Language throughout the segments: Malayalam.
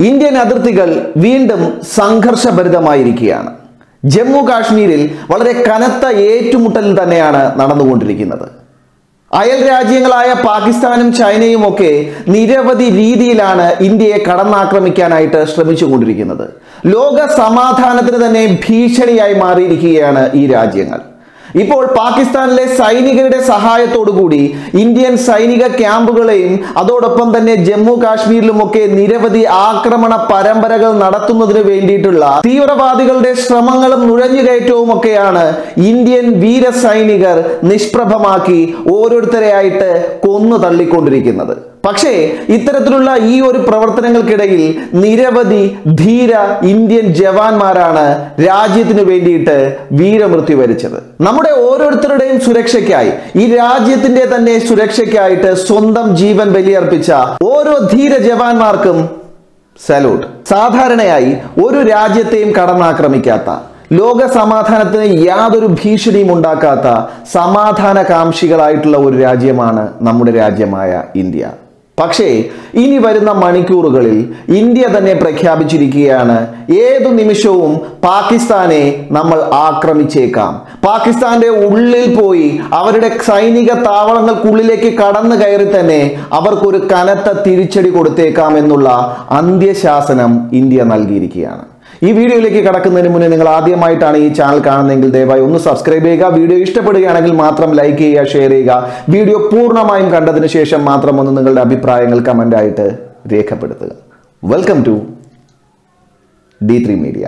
ഇന്ത്യൻ അതിർത്തികൾ വീണ്ടും സംഘർഷഭരിതമായിരിക്കുകയാണ് ജമ്മു കാശ്മീരിൽ വളരെ കനത്ത ഏറ്റുമുട്ടൽ തന്നെയാണ് നടന്നുകൊണ്ടിരിക്കുന്നത് അയൽ രാജ്യങ്ങളായ പാകിസ്ഥാനും ചൈനയും ഒക്കെ നിരവധി രീതിയിലാണ് ഇന്ത്യയെ കടന്നാക്രമിക്കാനായിട്ട് ശ്രമിച്ചുകൊണ്ടിരിക്കുന്നത് ലോക സമാധാനത്തിന് തന്നെ ഭീഷണിയായി മാറിയിരിക്കുകയാണ് ഈ രാജ്യങ്ങൾ ഇപ്പോൾ പാകിസ്ഥാനിലെ സൈനികരുടെ സഹായത്തോടുകൂടി ഇന്ത്യൻ സൈനിക ക്യാമ്പുകളെയും അതോടൊപ്പം തന്നെ ജമ്മു കാശ്മീരിലുമൊക്കെ നിരവധി ആക്രമണ പരമ്പരകൾ നടത്തുന്നതിന് വേണ്ടിയിട്ടുള്ള തീവ്രവാദികളുടെ ശ്രമങ്ങളും നുഴഞ്ഞുകയറ്റവും ഒക്കെയാണ് ഇന്ത്യൻ വീര സൈനികർ നിഷ്പ്രഭമാക്കി ഓരോരുത്തരെയായിട്ട് കൊന്നു തള്ളിക്കൊണ്ടിരിക്കുന്നത് പക്ഷേ ഇത്തരത്തിലുള്ള ഈ ഒരു പ്രവർത്തനങ്ങൾക്കിടയിൽ നിരവധി ധീര ഇന്ത്യൻ ജവാന്മാരാണ് രാജ്യത്തിന് വേണ്ടിയിട്ട് വീരമൃത്യു വരിച്ചത് നമ്മുടെ ഓരോരുത്തരുടെയും സുരക്ഷയ്ക്കായി ഈ രാജ്യത്തിന്റെ തന്നെ സുരക്ഷയ്ക്കായിട്ട് സ്വന്തം ജീവൻ ബലിയർപ്പിച്ച ഓരോ ധീര ജവാന്മാർക്കും സല്യൂട്ട് സാധാരണയായി ഒരു രാജ്യത്തെയും കടന്നാക്രമിക്കാത്ത ലോക സമാധാനത്തിന് യാതൊരു ഭീഷണിയും ഉണ്ടാക്കാത്ത സമാധാനകാംക്ഷികളായിട്ടുള്ള ഒരു രാജ്യമാണ് നമ്മുടെ രാജ്യമായ ഇന്ത്യ പക്ഷേ ഇനി വരുന്ന മണിക്കൂറുകളിൽ ഇന്ത്യ തന്നെ പ്രഖ്യാപിച്ചിരിക്കുകയാണ് ഏതു നിമിഷവും പാകിസ്ഥാനെ നമ്മൾ ആക്രമിച്ചേക്കാം പാകിസ്ഥാന്റെ ഉള്ളിൽ പോയി അവരുടെ സൈനിക താവളങ്ങൾക്കുള്ളിലേക്ക് കടന്നു കയറി തന്നെ അവർക്കൊരു കനത്ത തിരിച്ചടി കൊടുത്തേക്കാം എന്നുള്ള അന്ത്യശാസനം ഇന്ത്യ നൽകിയിരിക്കുകയാണ് ഈ വീഡിയോയിലേക്ക് കടക്കുന്നതിന് മുന്നേ നിങ്ങൾ ആദ്യമായിട്ടാണ് ഈ ചാനൽ കാണുന്നതെങ്കിൽ ദയവായി ഒന്ന് സബ്സ്ക്രൈബ് ചെയ്യുക വീഡിയോ ഇഷ്ടപ്പെടുകയാണെങ്കിൽ മാത്രം ലൈക്ക് ചെയ്യുക ഷെയർ ചെയ്യുക വീഡിയോ പൂർണ്ണമായും കണ്ടതിന് ശേഷം മാത്രം ഒന്ന് നിങ്ങളുടെ അഭിപ്രായങ്ങൾ കമൻ്റ് ആയിട്ട് രേഖപ്പെടുത്തുക welcome to D three media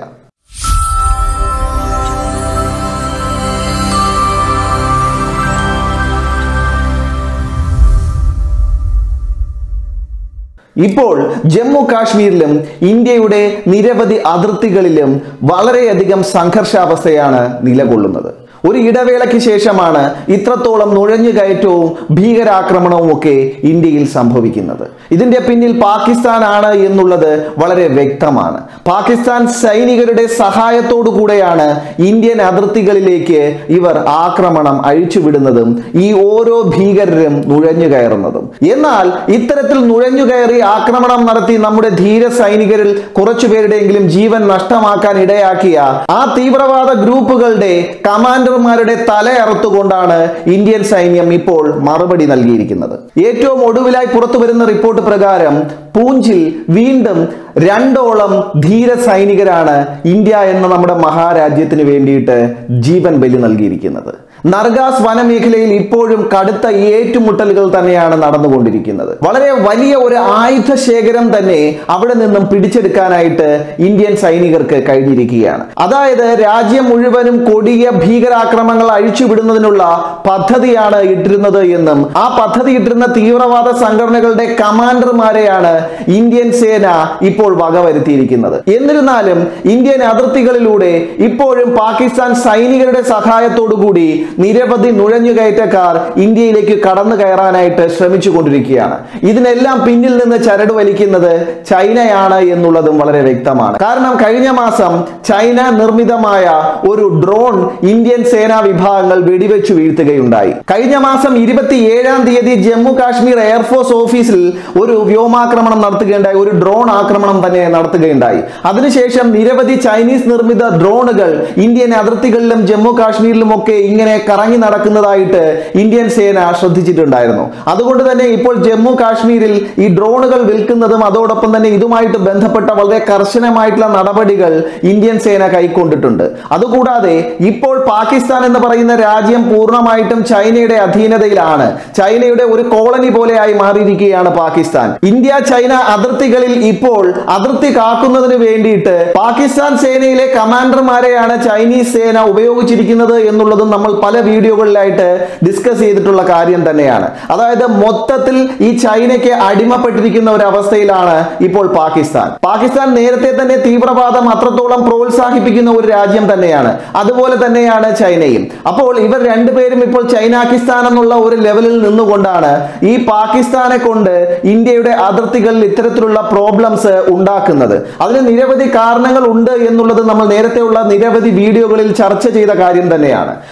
ഇപ്പോൾ ജമ്മു കാശ്മീരിലും ഇന്ത്യയുടെ നിരവധി അതിർത്തികളിലും വളരെയധികം സംഘർഷാവസ്ഥയാണ് നിലകൊള്ളുന്നത് ഒരു ഇടവേളയ്ക്ക് ശേഷമാണ് ഇത്രത്തോളം നുഴഞ്ഞുകയറ്റവും ഭീകരാക്രമണവും ഒക്കെ ഇന്ത്യയിൽ സംഭവിക്കുന്നത് ഇതിന്റെ പിന്നിൽ പാകിസ്ഥാനാണ് എന്നുള്ളത് വളരെ വ്യക്തമാണ് പാകിസ്ഥാൻ സൈനികരുടെ സഹായത്തോടു കൂടെയാണ് ഇന്ത്യൻ അതിർത്തികളിലേക്ക് ഇവർ ആക്രമണം അഴിച്ചുവിടുന്നതും ഈ ഓരോ ഭീകരരും നുഴഞ്ഞു കയറുന്നതും എന്നാൽ ഇത്തരത്തിൽ നുഴഞ്ഞു കയറി ആക്രമണം നടത്തി നമ്മുടെ ധീര സൈനികരിൽ കുറച്ചുപേരുടെയെങ്കിലും ജീവൻ നഷ്ടമാക്കാൻ ഇടയാക്കിയ ആ തീവ്രവാദ ഗ്രൂപ്പുകളുടെ കമാൻഡർമാരുടെ തല അറുത്തുകൊണ്ടാണ് ഇന്ത്യൻ സൈന്യം ഇപ്പോൾ മറുപടി നൽകിയിരിക്കുന്നത് ഏറ്റവും ഒടുവിലായി പുറത്തു വരുന്ന റിപ്പോർട്ട് പ്രകാരം പൂഞ്ചിൽ വീണ്ടും രണ്ടോളം ധീര സൈനികരാണ് ഇന്ത്യ എന്ന നമ്മുടെ മഹാരാജ്യത്തിന് വേണ്ടിയിട്ട് ജീവൻ ബലി നൽകിയിരിക്കുന്നത് നർഗാസ് വനമേഖലയിൽ ഇപ്പോഴും കടുത്ത ഏറ്റുമുട്ടലുകൾ തന്നെയാണ് നടന്നുകൊണ്ടിരിക്കുന്നത് വളരെ വലിയ ഒരു ആയുധ ശേഖരം തന്നെ അവിടെ നിന്നും പിടിച്ചെടുക്കാനായിട്ട് ഇന്ത്യൻ സൈനികർക്ക് കഴിഞ്ഞിരിക്കുകയാണ് അതായത് രാജ്യം മുഴുവനും കൊടിയ ഭീകരാക്രമണങ്ങൾ അഴിച്ചുവിടുന്നതിനുള്ള പദ്ധതിയാണ് ഇട്ടിരുന്നത് എന്നും ആ പദ്ധതി ഇട്ടിരുന്ന തീവ്രവാദ സംഘടനകളുടെ കമാൻഡർമാരെയാണ് ഇന്ത്യൻ സേന ഇപ്പോൾ വകവരുത്തിയിരിക്കുന്നത് എന്നിരുന്നാലും ഇന്ത്യൻ അതിർത്തികളിലൂടെ ഇപ്പോഴും പാകിസ്ഥാൻ സൈനികരുടെ സഹായത്തോടു കൂടി നിരവധി നുഴഞ്ഞുകയറ്റക്കാർ ഇന്ത്യയിലേക്ക് കടന്നു കയറാനായിട്ട് ശ്രമിച്ചുകൊണ്ടിരിക്കുകയാണ് ഇതിനെല്ലാം പിന്നിൽ നിന്ന് ചരട് വലിക്കുന്നത് ചൈനയാണ് എന്നുള്ളതും വളരെ വ്യക്തമാണ് കാരണം കഴിഞ്ഞ മാസം ചൈന നിർമ്മിതമായ ഒരു ഡ്രോൺ ഇന്ത്യൻ സേനാ വിഭാഗങ്ങൾ വെടിവെച്ചു വീഴ്ത്തുകയുണ്ടായി കഴിഞ്ഞ മാസം ഇരുപത്തിയേഴാം തീയതി ജമ്മു കാശ്മീർ എയർഫോഴ്സ് ഓഫീസിൽ ഒരു വ്യോമാക്രമണം നടത്തുകയുണ്ടായി ഒരു ഡ്രോൺ ആക്രമണം തന്നെ നടത്തുകയുണ്ടായി അതിനുശേഷം നിരവധി ചൈനീസ് നിർമ്മിത ഡ്രോണുകൾ ഇന്ത്യൻ അതിർത്തികളിലും ജമ്മു കാശ്മീരിലും ഒക്കെ ഇങ്ങനെ കറങ്ങി നടക്കുന്നതായിട്ട് ഇന്ത്യൻ സേന ശ്രദ്ധിച്ചിട്ടുണ്ടായിരുന്നു അതുകൊണ്ട് തന്നെ ഇപ്പോൾ ജമ്മു കാശ്മീരിൽ ഈ ഡ്രോണുകൾ വിൽക്കുന്നതും അതോടൊപ്പം തന്നെ ഇതുമായിട്ട് ബന്ധപ്പെട്ട വളരെ കർശനമായിട്ടുള്ള നടപടികൾ ഇന്ത്യൻ സേന കൈക്കൊണ്ടിട്ടുണ്ട് അതുകൂടാതെ ഇപ്പോൾ പാകിസ്ഥാൻ എന്ന് പറയുന്ന രാജ്യം പൂർണ്ണമായിട്ടും ചൈനയുടെ അധീനതയിലാണ് ചൈനയുടെ ഒരു കോളനി പോലെയായി മാറിയിരിക്കുകയാണ് പാകിസ്ഥാൻ ഇന്ത്യ ചൈന അതിർത്തികളിൽ ഇപ്പോൾ അതിർത്തി കാക്കുന്നതിന് വേണ്ടിയിട്ട് പാകിസ്ഥാൻ സേനയിലെ കമാൻഡർമാരെയാണ് ചൈനീസ് സേന ഉപയോഗിച്ചിരിക്കുന്നത് എന്നുള്ളതും നമ്മൾ പല വീഡിയോകളിലായിട്ട് ഡിസ്കസ് ചെയ്തിട്ടുള്ള കാര്യം തന്നെയാണ് അതായത് മൊത്തത്തിൽ ഈ ചൈനയ്ക്ക് അടിമപ്പെട്ടിരിക്കുന്ന ഒരു അവസ്ഥയിലാണ് ഇപ്പോൾ പാകിസ്ഥാൻ പാകിസ്ഥാൻ നേരത്തെ തന്നെ തീവ്രവാദം അത്രത്തോളം പ്രോത്സാഹിപ്പിക്കുന്ന ഒരു രാജ്യം തന്നെയാണ് അതുപോലെ തന്നെയാണ് ചൈനയും അപ്പോൾ ഇവർ രണ്ടുപേരും ഇപ്പോൾ ചൈനാക്കിസ്ഥാൻ എന്നുള്ള ഒരു ലെവലിൽ നിന്നുകൊണ്ടാണ് ഈ പാകിസ്ഥാനെ കൊണ്ട് ഇന്ത്യയുടെ അതിർത്തികളിൽ ഇത്തരത്തിലുള്ള പ്രോബ്ലംസ് ഉണ്ടാക്കുന്നത് അതിന് നിരവധി കാരണങ്ങൾ ഉണ്ട് എന്നുള്ളത് നമ്മൾ നേരത്തെയുള്ള നിരവധി വീഡിയോകളിൽ ചർച്ച ചെയ്ത കാര്യം തന്നെയാണ് പക്ഷേ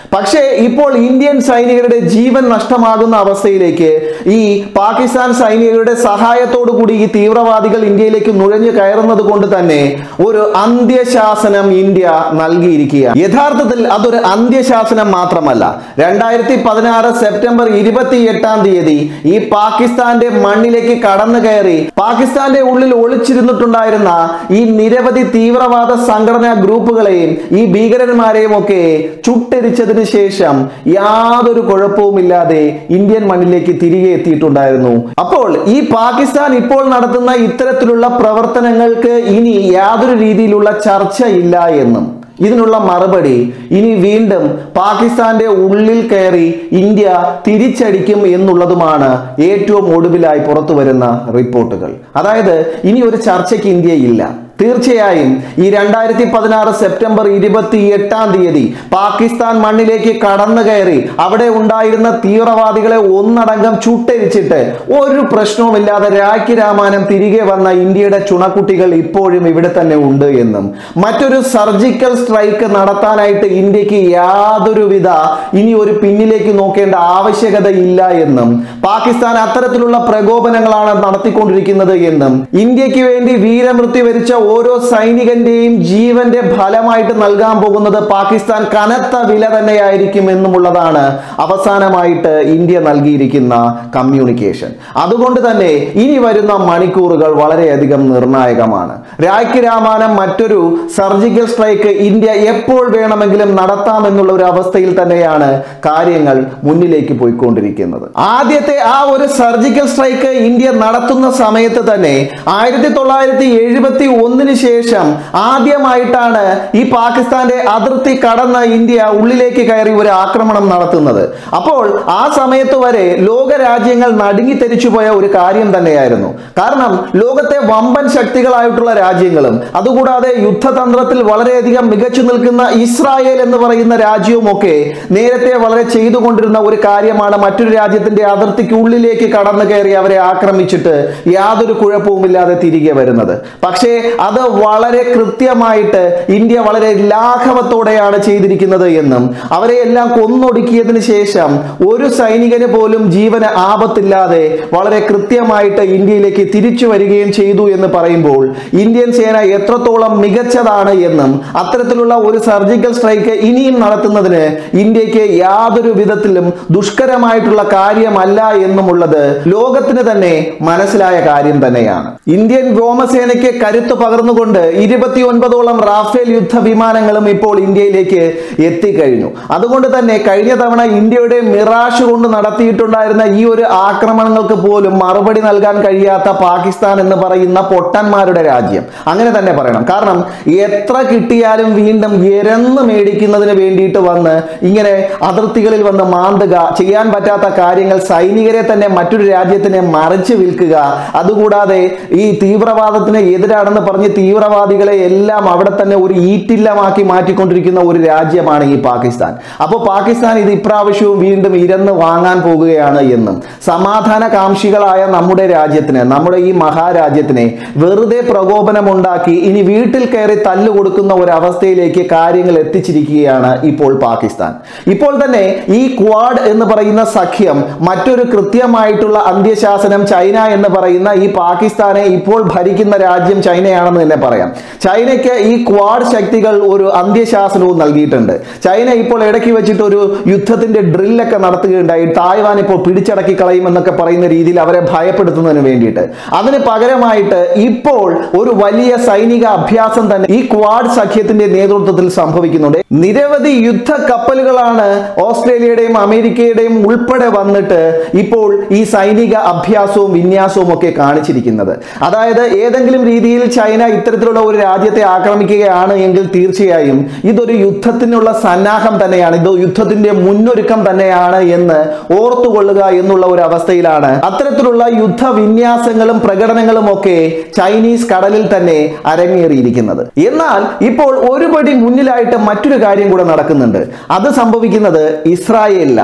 പക്ഷേ ഇപ്പോൾ ഇന്ത്യൻ സൈനികരുടെ ജീവൻ നഷ്ടമാകുന്ന അവസ്ഥയിലേക്ക് ഈ പാകിസ്ഥാൻ സൈനികരുടെ സഹായത്തോടു കൂടി ഈ തീവ്രവാദികൾ ഇന്ത്യയിലേക്ക് നുഴഞ്ഞു കയറുന്നത് കൊണ്ട് തന്നെ ഒരു അന്ത്യശാസനം ഇന്ത്യ നൽകിയിരിക്കുകയാണ് യഥാർത്ഥത്തിൽ അതൊരു അന്ത്യശാസനം മാത്രമല്ല രണ്ടായിരത്തി പതിനാറ് സെപ്റ്റംബർ ഇരുപത്തി എട്ടാം തീയതി ഈ പാകിസ്ഥാന്റെ മണ്ണിലേക്ക് കടന്നു കയറി പാകിസ്ഥാന്റെ ഉള്ളിൽ ഒളിച്ചിരുന്നിട്ടുണ്ടായിരുന്ന ഈ നിരവധി തീവ്രവാദ സംഘടനാ ഗ്രൂപ്പുകളെയും ഈ ഭീകരന്മാരെയും ഒക്കെ ചുട്ടെരിച്ചതിന് ശേഷം യാതൊരു കുഴപ്പവുമില്ലാതെ ഇന്ത്യൻ മണ്ണിലേക്ക് തിരികെ എത്തിയിട്ടുണ്ടായിരുന്നു അപ്പോൾ ഈ പാകിസ്ഥാൻ ഇപ്പോൾ നടത്തുന്ന ഇത്തരത്തിലുള്ള പ്രവർത്തനങ്ങൾക്ക് ഇനി യാതൊരു രീതിയിലുള്ള ചർച്ചയില്ല എന്നും ഇതിനുള്ള മറുപടി ഇനി വീണ്ടും പാകിസ്ഥാന്റെ ഉള്ളിൽ കയറി ഇന്ത്യ തിരിച്ചടിക്കും എന്നുള്ളതുമാണ് ഏറ്റവും ഒടുവിലായി പുറത്തു വരുന്ന റിപ്പോർട്ടുകൾ അതായത് ഇനി ഒരു ചർച്ചയ്ക്ക് ഇന്ത്യ ഇല്ല തീർച്ചയായും ഈ രണ്ടായിരത്തി പതിനാറ് സെപ്റ്റംബർ ഇരുപത്തി എട്ടാം തീയതി പാകിസ്ഥാൻ മണ്ണിലേക്ക് കടന്നു കയറി അവിടെ ഉണ്ടായിരുന്ന തീവ്രവാദികളെ ഒന്നടങ്കം ചുട്ടരിച്ചിട്ട് ഒരു പ്രശ്നവുമില്ലാതെ രാഖി രാമാനം തിരികെ വന്ന ഇന്ത്യയുടെ ചുണക്കുട്ടികൾ ഇപ്പോഴും ഇവിടെ തന്നെ ഉണ്ട് എന്നും മറ്റൊരു സർജിക്കൽ സ്ട്രൈക്ക് നടത്താനായിട്ട് ഇന്ത്യക്ക് യാതൊരുവിധ ഇനി ഒരു പിന്നിലേക്ക് നോക്കേണ്ട ആവശ്യകത ഇല്ല എന്നും പാകിസ്ഥാൻ അത്തരത്തിലുള്ള പ്രകോപനങ്ങളാണ് നടത്തിക്കൊണ്ടിരിക്കുന്നത് എന്നും ഇന്ത്യക്ക് വേണ്ടി വീരമൃത്യു വരിച്ച ഓരോ സൈനികന്റെയും ജീവന്റെ ഫലമായിട്ട് നൽകാൻ പോകുന്നത് പാകിസ്ഥാൻ കനത്ത വില തന്നെയായിരിക്കും എന്നുമുള്ളതാണ് അവസാനമായിട്ട് ഇന്ത്യ നൽകിയിരിക്കുന്ന കമ്മ്യൂണിക്കേഷൻ അതുകൊണ്ട് തന്നെ ഇനി വരുന്ന മണിക്കൂറുകൾ വളരെയധികം നിർണായകമാണ് രാഖി രാമാനം മറ്റൊരു സർജിക്കൽ സ്ട്രൈക്ക് ഇന്ത്യ എപ്പോൾ വേണമെങ്കിലും നടത്താമെന്നുള്ള ഒരു അവസ്ഥയിൽ തന്നെയാണ് കാര്യങ്ങൾ മുന്നിലേക്ക് പോയിക്കൊണ്ടിരിക്കുന്നത് ആദ്യത്തെ ആ ഒരു സർജിക്കൽ സ്ട്രൈക്ക് ഇന്ത്യ നടത്തുന്ന സമയത്ത് തന്നെ ആയിരത്തി തൊള്ളായിരത്തി എഴുപത്തി ഒന്നിന് ശേഷം ആദ്യമായിട്ടാണ് ഈ പാകിസ്ഥാന്റെ അതിർത്തി കടന്ന ഇന്ത്യ ഉള്ളിലേക്ക് കയറി ഒരു ആക്രമണം നടത്തുന്നത് അപ്പോൾ ആ സമയത്ത് വരെ ലോക രാജ്യങ്ങൾ നടുങ്ങി തെരിച്ചുപോയ ഒരു കാര്യം തന്നെയായിരുന്നു കാരണം ലോകത്തെ വമ്പൻ ശക്തികളായിട്ടുള്ള രാജ്യങ്ങളും അതുകൂടാതെ യുദ്ധതന്ത്രത്തിൽ വളരെയധികം മികച്ചു നിൽക്കുന്ന ഇസ്രായേൽ എന്ന് പറയുന്ന രാജ്യവും ഒക്കെ നേരത്തെ വളരെ ചെയ്തുകൊണ്ടിരുന്ന ഒരു കാര്യമാണ് മറ്റൊരു രാജ്യത്തിന്റെ അതിർത്തിക്ക് ഉള്ളിലേക്ക് കടന്നു കയറി അവരെ ആക്രമിച്ചിട്ട് യാതൊരു കുഴപ്പവുമില്ലാതെ തിരികെ വരുന്നത് പക്ഷേ അത് വളരെ കൃത്യമായിട്ട് ഇന്ത്യ വളരെ ലാഘവത്തോടെയാണ് ചെയ്തിരിക്കുന്നത് എന്നും അവരെ എല്ലാം കൊന്നൊടുക്കിയതിന് ശേഷം ഒരു സൈനികന് പോലും ജീവന് ആപത്തില്ലാതെ വളരെ കൃത്യമായിട്ട് ഇന്ത്യയിലേക്ക് തിരിച്ചു വരികയും ചെയ്തു എന്ന് പറയുമ്പോൾ ഇന്ത്യൻ സേന എത്രത്തോളം മികച്ചതാണ് എന്നും അത്തരത്തിലുള്ള ഒരു സർജിക്കൽ സ്ട്രൈക്ക് ഇനിയും നടത്തുന്നതിന് ഇന്ത്യക്ക് യാതൊരു വിധത്തിലും ദുഷ്കരമായിട്ടുള്ള കാര്യമല്ല എന്നുമുള്ളത് ലോകത്തിന് തന്നെ മനസ്സിലായ കാര്യം തന്നെയാണ് ഇന്ത്യൻ വ്യോമസേനയ്ക്ക് കരുത്ത് പകർന്നുകൊണ്ട് ഇരുപത്തി ഒൻപതോളം റാഫേൽ യുദ്ധ വിമാനങ്ങളും ഇപ്പോൾ ഇന്ത്യയിലേക്ക് എത്തിക്കഴിഞ്ഞു അതുകൊണ്ട് തന്നെ കഴിഞ്ഞ തവണ ഇന്ത്യയുടെ മിറാഷ് കൊണ്ട് നടത്തിയിട്ടുണ്ടായിരുന്ന ഈ ഒരു ആക്രമണങ്ങൾക്ക് പോലും മറുപടി നൽകാൻ കഴിയാത്ത പാകിസ്ഥാൻ എന്ന് പറയുന്ന പൊട്ടന്മാരുടെ രാജ്യം അങ്ങനെ തന്നെ പറയണം കാരണം എത്ര കിട്ടിയാലും വീണ്ടും എരന്ന് മേടിക്കുന്നതിന് വേണ്ടിയിട്ട് വന്ന് ഇങ്ങനെ അതിർത്തികളിൽ വന്ന് മാന്തുക ചെയ്യാൻ പറ്റാത്ത കാര്യങ്ങൾ സൈനികരെ തന്നെ മറ്റൊരു രാജ്യത്തിനെ മറിച്ച് വിൽക്കുക അതുകൂടാതെ ഈ തീവ്രവാദത്തിന് എതിരാണെന്ന് പറഞ്ഞ് തീവ്രവാദികളെ എല്ലാം അവിടെ തന്നെ ഒരു ഈറ്റില്ലമാക്കി മാറ്റിക്കൊണ്ടിരിക്കുന്ന ഒരു രാജ്യമാണ് ഈ പാകിസ്ഥാൻ അപ്പോൾ പാകിസ്ഥാൻ ഇത് ഇപ്രാവശ്യവും വീണ്ടും ഇരന്ന് വാങ്ങാൻ പോകുകയാണ് എന്നും സമാധാന കാംക്ഷികളായ നമ്മുടെ രാജ്യത്തിന് നമ്മുടെ ഈ മഹാരാജ്യത്തിനെ വെറുതെ പ്രകോപനമുണ്ടാക്കി ഇനി വീട്ടിൽ കയറി തല്ലു കൊടുക്കുന്ന ഒരു അവസ്ഥയിലേക്ക് കാര്യങ്ങൾ എത്തിച്ചിരിക്കുകയാണ് ഇപ്പോൾ പാകിസ്ഥാൻ ഇപ്പോൾ തന്നെ ഈ ക്വാഡ് എന്ന് പറയുന്ന സഖ്യം മറ്റൊരു കൃത്യമായിട്ടുള്ള അന്ത്യശാസനം ചൈന എന്ന് പറയുന്ന ഈ പാകിസ്ഥാനെ ഇപ്പോൾ ഭരിക്കുന്ന രാജ്യം ചൈനയാണെന്ന് തന്നെ പറയാം ചൈനയ്ക്ക് ഈ ക്വാഡ് ശക്തികൾ ഒരു അന്ത്യശാസനവും നൽകിയിട്ടുണ്ട് ചൈന ഇപ്പോൾ ഇടയ്ക്ക് വെച്ചിട്ട് ഒരു യുദ്ധത്തിന്റെ ഡ്രില്ലൊക്കെ നടത്തുകയുണ്ടായി തായ്വാൻ ഇപ്പോൾ പിടിച്ചടക്കി കളയുമെന്നൊക്കെ പറയുന്ന രീതിയിൽ അവരെ ഭയപ്പെടുത്തുന്നതിന് വേണ്ടിയിട്ട് അതിന് പകരമായിട്ട് ഇപ്പോൾ ഒരു വലിയ സൈനിക അഭ്യാസം തന്നെ ഈ ക്വാഡ് സഖ്യത്തിന്റെ നേതൃത്വത്തിൽ സംഭവിക്കുന്നുണ്ട് നിരവധി യുദ്ധ കപ്പലുകളാണ് ഓസ്ട്രേലിയയുടെയും അമേരിക്കയുടെയും ഉൾപ്പെടെ വന്നിട്ട് ഇപ്പോൾ ഈ സൈനിക അഭ്യാസവും വിന്യാസവും ഒക്കെ കാണിച്ചിരിക്കുന്നത് അതായത് ഏതെങ്കിലും രീതിയിൽ ചൈന ഇത്തരത്തിലുള്ള ഒരു രാജ്യത്തെ ആക്രമിക്കുകയാണ് എങ്കിൽ തീർച്ചയായും ഇതൊരു യുദ്ധത്തിനുള്ള സന്നാഹം തന്നെയാണ് ഇത് യുദ്ധത്തിന്റെ മുന്നൊരുക്കം തന്നെയാണ് എന്ന് ഓർത്തുകൊള്ളുക എന്നുള്ള ഒരു അവസ്ഥയിലാണ് അത്തരത്തിലുള്ള യുദ്ധ വിന്യാസങ്ങളും പ്രകടനങ്ങളും ഒക്കെ ചൈനീസ് കടലിൽ തന്നെ അരങ്ങേറിയിരിക്കുന്നത് എന്നാൽ ഇപ്പോൾ ഒരുപടി മുന്നിലായിട്ട് മറ്റൊരു കാര്യം കൂടെ നടക്കുന്നുണ്ട് അത് സംഭവിക്കുന്നത് ഇസ്രായേലിലാണ്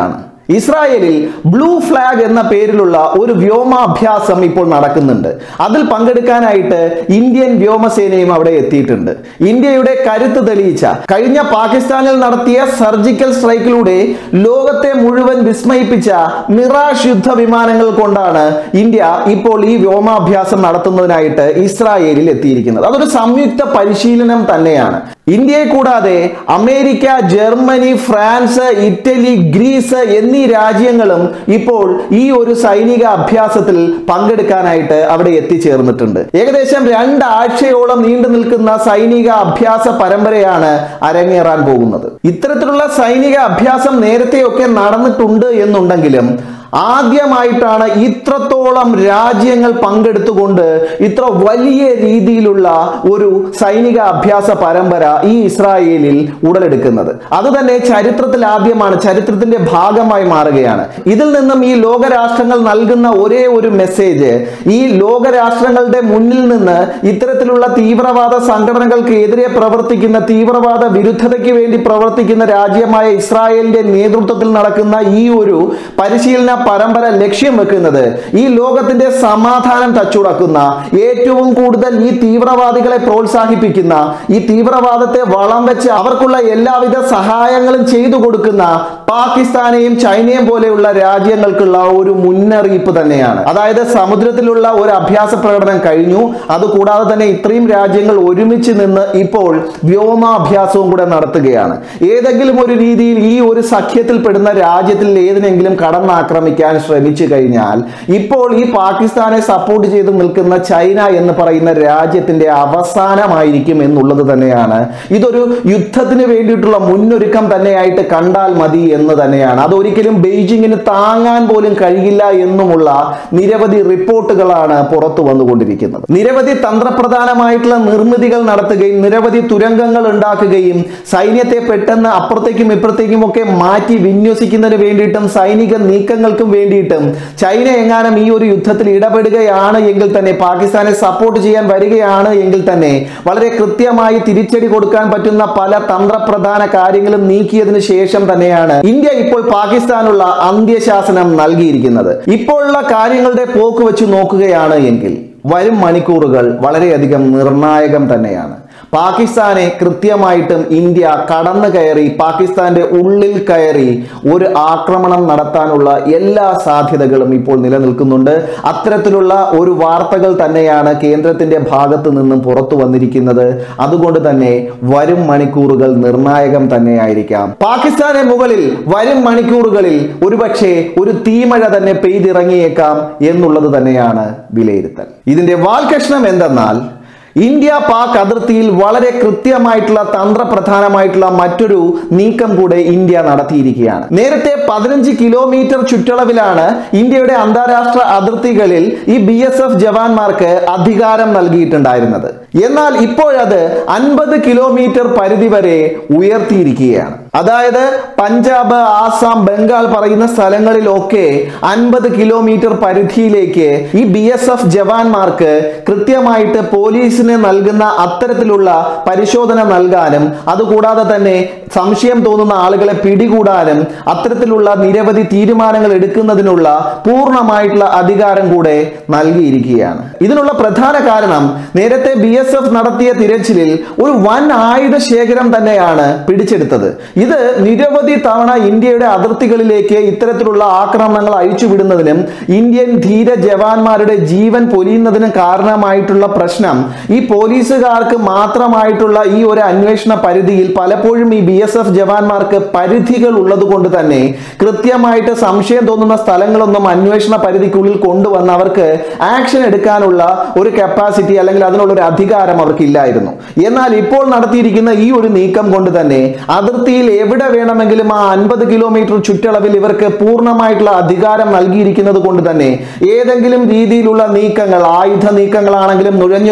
ഇസ്രായേലിൽ ബ്ലൂ ഫ്ലാഗ് എന്ന പേരിലുള്ള ഒരു വ്യോമാഭ്യാസം ഇപ്പോൾ നടക്കുന്നുണ്ട് അതിൽ പങ്കെടുക്കാനായിട്ട് ഇന്ത്യൻ വ്യോമസേനയും അവിടെ എത്തിയിട്ടുണ്ട് ഇന്ത്യയുടെ കരുത്ത് തെളിയിച്ച കഴിഞ്ഞ പാകിസ്ഥാനിൽ നടത്തിയ സർജിക്കൽ സ്ട്രൈക്കിലൂടെ ലോകത്തെ മുഴുവൻ വിസ്മയിപ്പിച്ച മിറാഷ് യുദ്ധ വിമാനങ്ങൾ കൊണ്ടാണ് ഇന്ത്യ ഇപ്പോൾ ഈ വ്യോമാഭ്യാസം നടത്തുന്നതിനായിട്ട് ഇസ്രായേലിൽ എത്തിയിരിക്കുന്നത് അതൊരു സംയുക്ത പരിശീലനം തന്നെയാണ് ഇന്ത്യയെ കൂടാതെ America Germany France Italy Greece എന്നീ രാജ്യങ്ങളും ഇപ്പോൾ ഈ ഒരു സൈനിക അഭ്യാസത്തിൽ പങ്കെടുക്കാനായിട്ട് അവിടെ എത്തിച്ചേർന്നിട്ടുണ്ട് ഏകദേശം രണ്ടാഴ്ചയോളം നീണ്ടു നിൽക്കുന്ന സൈനിക അഭ്യാസ പരമ്പരയാണ് അരങ്ങേറാൻ പോകുന്നത് ഇത്തരത്തിലുള്ള സൈനിക അഭ്യാസം നേരത്തെയൊക്കെ നടന്നിട്ടുണ്ട് എന്നുണ്ടെങ്കിലും ആദ്യമായിട്ടാണ് ഇത്രത്തോളം രാജ്യങ്ങൾ പങ്കെടുത്തുകൊണ്ട് ഇത്ര വലിയ രീതിയിലുള്ള ഒരു സൈനിക അഭ്യാസ പരമ്പര ഈ ഇസ്രായേലിൽ ഉടലെടുക്കുന്നത് അത് തന്നെ ചരിത്രത്തിൽ ആദ്യമാണ് ചരിത്രത്തിന്റെ ഭാഗമായി മാറുകയാണ് ഇതിൽ നിന്നും ഈ ലോകരാഷ്ട്രങ്ങൾ നൽകുന്ന ഒരേ ഒരു മെസ്സേജ് ഈ ലോകരാഷ്ട്രങ്ങളുടെ മുന്നിൽ നിന്ന് ഇത്തരത്തിലുള്ള തീവ്രവാദ സംഘടനകൾക്ക് എതിരെ പ്രവർത്തിക്കുന്ന തീവ്രവാദ വിരുദ്ധതയ്ക്ക് വേണ്ടി പ്രവർത്തിക്കുന്ന രാജ്യമായ ഇസ്രായേലിന്റെ നേതൃത്വത്തിൽ നടക്കുന്ന ഈ ഒരു പരിശീലന പരമ്പര ലക്ഷ്യം വെക്കുന്നത് ഈ ലോകത്തിന്റെ സമാധാനം തച്ചുടക്കുന്ന ഏറ്റവും കൂടുതൽ ഈ തീവ്രവാദികളെ പ്രോത്സാഹിപ്പിക്കുന്ന ഈ തീവ്രവാദത്തെ വളം വെച്ച് അവർക്കുള്ള എല്ലാവിധ സഹായങ്ങളും ചെയ്തു കൊടുക്കുന്ന പാകിസ്ഥാനെയും ചൈനയും പോലെയുള്ള രാജ്യങ്ങൾക്കുള്ള ഒരു മുന്നറിയിപ്പ് തന്നെയാണ് അതായത് സമുദ്രത്തിലുള്ള ഒരു അഭ്യാസ പ്രകടനം കഴിഞ്ഞു അതുകൂടാതെ തന്നെ ഇത്രയും രാജ്യങ്ങൾ ഒരുമിച്ച് നിന്ന് ഇപ്പോൾ വ്യോമാഭ്യാസവും കൂടെ നടത്തുകയാണ് ഏതെങ്കിലും ഒരു രീതിയിൽ ഈ ഒരു സഖ്യത്തിൽ പെടുന്ന രാജ്യത്തിൽ ഏതിനെങ്കിലും കടന്നാക്രമിക്കാൻ ശ്രമിച്ചു കഴിഞ്ഞാൽ ഇപ്പോൾ ഈ പാകിസ്ഥാനെ സപ്പോർട്ട് ചെയ്ത് നിൽക്കുന്ന ചൈന എന്ന് പറയുന്ന രാജ്യത്തിന്റെ അവസാനമായിരിക്കും എന്നുള്ളത് തന്നെയാണ് ഇതൊരു യുദ്ധത്തിന് വേണ്ടിയിട്ടുള്ള മുന്നൊരുക്കം തന്നെയായിട്ട് കണ്ടാൽ മതി എന്ന് തന്നെയാണ് അതൊരിക്കലും ബെയ്ജിങ്ങിന് താങ്ങാൻ പോലും കഴിയില്ല എന്നുമുള്ള നിരവധി റിപ്പോർട്ടുകളാണ് പുറത്തു വന്നുകൊണ്ടിരിക്കുന്നത് നിരവധി തന്ത്രപ്രധാനമായിട്ടുള്ള നിർമ്മിതികൾ നടത്തുകയും നിരവധി തുരങ്കങ്ങൾ ഉണ്ടാക്കുകയും സൈന്യത്തെ പെട്ടെന്ന് അപ്പുറത്തേക്കും ഇപ്പുറത്തേക്കും ഒക്കെ മാറ്റി വിന്യസിക്കുന്നതിന് വേണ്ടിയിട്ടും സൈനിക നീക്കങ്ങൾക്കും വേണ്ടിയിട്ടും ചൈന എങ്ങാനും ഈ ഒരു യുദ്ധത്തിൽ ഇടപെടുകയാണ് എങ്കിൽ തന്നെ പാകിസ്ഥാനെ സപ്പോർട്ട് ചെയ്യാൻ വരികയാണ് എങ്കിൽ തന്നെ വളരെ കൃത്യമായി തിരിച്ചടി കൊടുക്കാൻ പറ്റുന്ന പല തന്ത്രപ്രധാന കാര്യങ്ങളും നീക്കിയതിനു ശേഷം തന്നെയാണ് ഇന്ത്യ ഇപ്പോൾ പാകിസ്ഥാനുള്ള അന്ത്യശാസനം നൽകിയിരിക്കുന്നത് ഇപ്പോഴുള്ള കാര്യങ്ങളുടെ പോക്ക് വെച്ച് നോക്കുകയാണ് എങ്കിൽ വരും മണിക്കൂറുകൾ വളരെയധികം നിർണായകം തന്നെയാണ് പാകിസ്ഥാനെ കൃത്യമായിട്ടും ഇന്ത്യ കടന്നു കയറി പാകിസ്ഥാന്റെ ഉള്ളിൽ കയറി ഒരു ആക്രമണം നടത്താനുള്ള എല്ലാ സാധ്യതകളും ഇപ്പോൾ നിലനിൽക്കുന്നുണ്ട് അത്തരത്തിലുള്ള ഒരു വാർത്തകൾ തന്നെയാണ് കേന്ദ്രത്തിന്റെ ഭാഗത്ത് നിന്നും പുറത്തു വന്നിരിക്കുന്നത് അതുകൊണ്ട് തന്നെ വരും മണിക്കൂറുകൾ നിർണായകം തന്നെയായിരിക്കാം പാകിസ്ഥാനെ മുകളിൽ വരും മണിക്കൂറുകളിൽ ഒരുപക്ഷെ ഒരു തീമഴ തന്നെ പെയ്തിറങ്ങിയേക്കാം എന്നുള്ളത് തന്നെയാണ് വിലയിരുത്തൽ ഇതിന്റെ വാൽകഷ്ണം എന്തെന്നാൽ ഇന്ത്യ പാക് അതിർത്തിയിൽ വളരെ കൃത്യമായിട്ടുള്ള തന്ത്രപ്രധാനമായിട്ടുള്ള മറ്റൊരു നീക്കം കൂടെ ഇന്ത്യ നടത്തിയിരിക്കുകയാണ് നേരത്തെ പതിനഞ്ച് കിലോമീറ്റർ ചുറ്റളവിലാണ് ഇന്ത്യയുടെ അന്താരാഷ്ട്ര അതിർത്തികളിൽ ഈ ബി എസ് എഫ് ജവാന്മാർക്ക് അധികാരം നൽകിയിട്ടുണ്ടായിരുന്നത് എന്നാൽ ഇപ്പോഴത് അൻപത് കിലോമീറ്റർ പരിധി വരെ ഉയർത്തിയിരിക്കുകയാണ് അതായത് പഞ്ചാബ് ആസാം ബംഗാൾ പറയുന്ന സ്ഥലങ്ങളിലൊക്കെ അൻപത് കിലോമീറ്റർ പരിധിയിലേക്ക് ഈ ബി എസ് എഫ് ജവാന്മാർക്ക് കൃത്യമായിട്ട് പോലീസിന് നൽകുന്ന അത്തരത്തിലുള്ള പരിശോധന നൽകാനും അതുകൂടാതെ തന്നെ സംശയം തോന്നുന്ന ആളുകളെ പിടികൂടാനും അത്തരത്തിലുള്ള നിരവധി തീരുമാനങ്ങൾ എടുക്കുന്നതിനുള്ള പൂർണ്ണമായിട്ടുള്ള അധികാരം കൂടെ നൽകിയിരിക്കുകയാണ് ഇതിനുള്ള പ്രധാന കാരണം നേരത്തെ ബി എസ് എഫ് നടത്തിയ തിരച്ചിലിൽ ഒരു വൻ ആയുധ ശേഖരം തന്നെയാണ് പിടിച്ചെടുത്തത് ഇത് നിരവധി തവണ ഇന്ത്യയുടെ അതിർത്തികളിലേക്ക് ഇത്തരത്തിലുള്ള ആക്രമണങ്ങൾ അഴിച്ചുവിടുന്നതിനും ഇന്ത്യൻ ധീര ജവാന്മാരുടെ ജീവൻ പൊലിയുന്നതിനും കാരണമായിട്ടുള്ള പ്രശ്നം ഈ പോലീസുകാർക്ക് മാത്രമായിട്ടുള്ള ഈ ഒരു അന്വേഷണ പരിധിയിൽ പലപ്പോഴും ഈ ബി എസ് എഫ് ജവാന്മാർക്ക് പരിധികൾ ഉള്ളത് കൊണ്ട് തന്നെ കൃത്യമായിട്ട് സംശയം തോന്നുന്ന സ്ഥലങ്ങളൊന്നും അന്വേഷണ പരിധിക്കുള്ളിൽ കൊണ്ടുവന്ന് അവർക്ക് ആക്ഷൻ എടുക്കാനുള്ള ഒരു കപ്പാസിറ്റി അല്ലെങ്കിൽ അതിനുള്ള ഒരു അധികാരം അവർക്ക് ഇല്ലായിരുന്നു എന്നാൽ ഇപ്പോൾ നടത്തിയിരിക്കുന്ന ഈ ഒരു നീക്കം കൊണ്ട് തന്നെ അതിർത്തിയിൽ എവിടെ വേണമെങ്കിലും ആ അൻപത് കിലോമീറ്റർ ചുറ്റളവിൽ ഇവർക്ക് പൂർണ്ണമായിട്ടുള്ള അധികാരം നൽകിയിരിക്കുന്നത് കൊണ്ട് തന്നെ ഏതെങ്കിലും രീതിയിലുള്ള നീക്കങ്ങൾ ആയുധ നീക്കങ്ങളാണെങ്കിലും നുഴഞ്ഞുകയറ്റം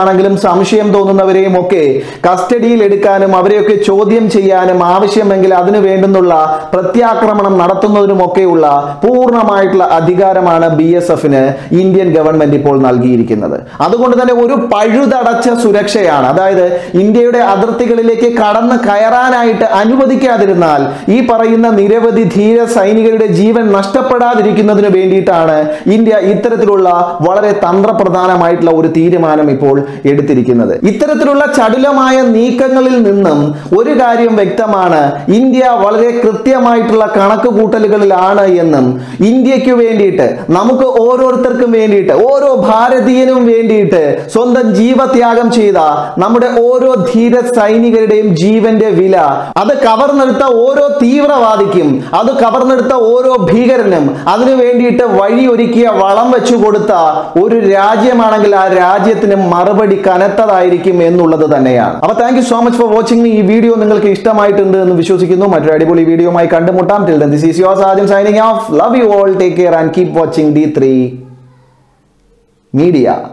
ആണെങ്കിലും സംശയം തോന്നുന്നവരെയും ഒക്കെ കസ്റ്റഡിയിൽ എടുക്കാനും അവരെയൊക്കെ ചോദ്യം ചെയ്യാനും ആവശ്യമെങ്കിൽ അതിനു വേണ്ടുന്നുള്ള പ്രത്യാക്രമണം നടത്തുന്നതിനുമൊക്കെയുള്ള പൂർണ്ണമായിട്ടുള്ള അധികാരമാണ് ബി എസ് എഫിന് ഇന്ത്യൻ ഗവൺമെന്റ് ഇപ്പോൾ നൽകിയിരിക്കുന്നത് അതുകൊണ്ട് തന്നെ ഒരു പഴുതടച്ച സുരക്ഷയാണ് അതായത് ഇന്ത്യയുടെ അതിർത്തികളിലേക്ക് കടന്ന് കയറാനായിട്ട് അനുവദിക്കാതിരുന്നാൽ ഈ പറയുന്ന നിരവധി ധീര സൈനികരുടെ ജീവൻ നഷ്ടപ്പെടാതിരിക്കുന്നതിന് വേണ്ടിയിട്ടാണ് ഇന്ത്യ ഇത്തരത്തിലുള്ള വളരെ തന്ത്രപ്രധാനമായിട്ടുള്ള ഒരു തീരുമാനം ഇപ്പോൾ എടുത്തിരിക്കുന്നത് ഇത്തരത്തിലുള്ള ചടുലമായ നീക്കങ്ങളിൽ നിന്നും ഒരു കാര്യം വ്യക്തമാണ് ഇന്ത്യ വളരെ കൃത്യമായിട്ടുള്ള കണക്ക് കൂട്ടലുകളിലാണ് എന്നും ഇന്ത്യക്ക് വേണ്ടിയിട്ട് നമുക്ക് ഓരോരുത്തർക്കും വേണ്ടിയിട്ട് ഓരോ ഭാരതീയനും വേണ്ടിയിട്ട് സ്വന്തം ജീവത്യാഗം ചെയ്ത നമ്മുടെ ഓരോ ധീര സൈനികരുടെയും ജീവന്റെ വില അത് കവർന്നെടുത്ത ഓരോ തീവ്രവാദിക്കും അത് കവർന്നെടുത്ത ഓരോ ഭീകരനും അതിനു വേണ്ടിയിട്ട് വഴിയൊരുക്കിയ വളം വെച്ചു കൊടുത്ത ഒരു രാജ്യമാണെങ്കിൽ ആ രാജ്യത്തിന് മറുപടി കനത്തതായിരിക്കും എന്നുള്ളത് തന്നെയാണ് അപ്പൊ thank you so much for watching ഈ വീഡിയോ നിങ്ങൾക്ക് ഇഷ്ടമായിട്ടുണ്ട് എന്ന് വിശ്വസിക്കുന്നു മറ്റൊരു അടിപൊളി വീഡിയോയുമായി കണ്ടുമുട്ടാം till this is your Sajan signing off love you all take care and keep watching D three media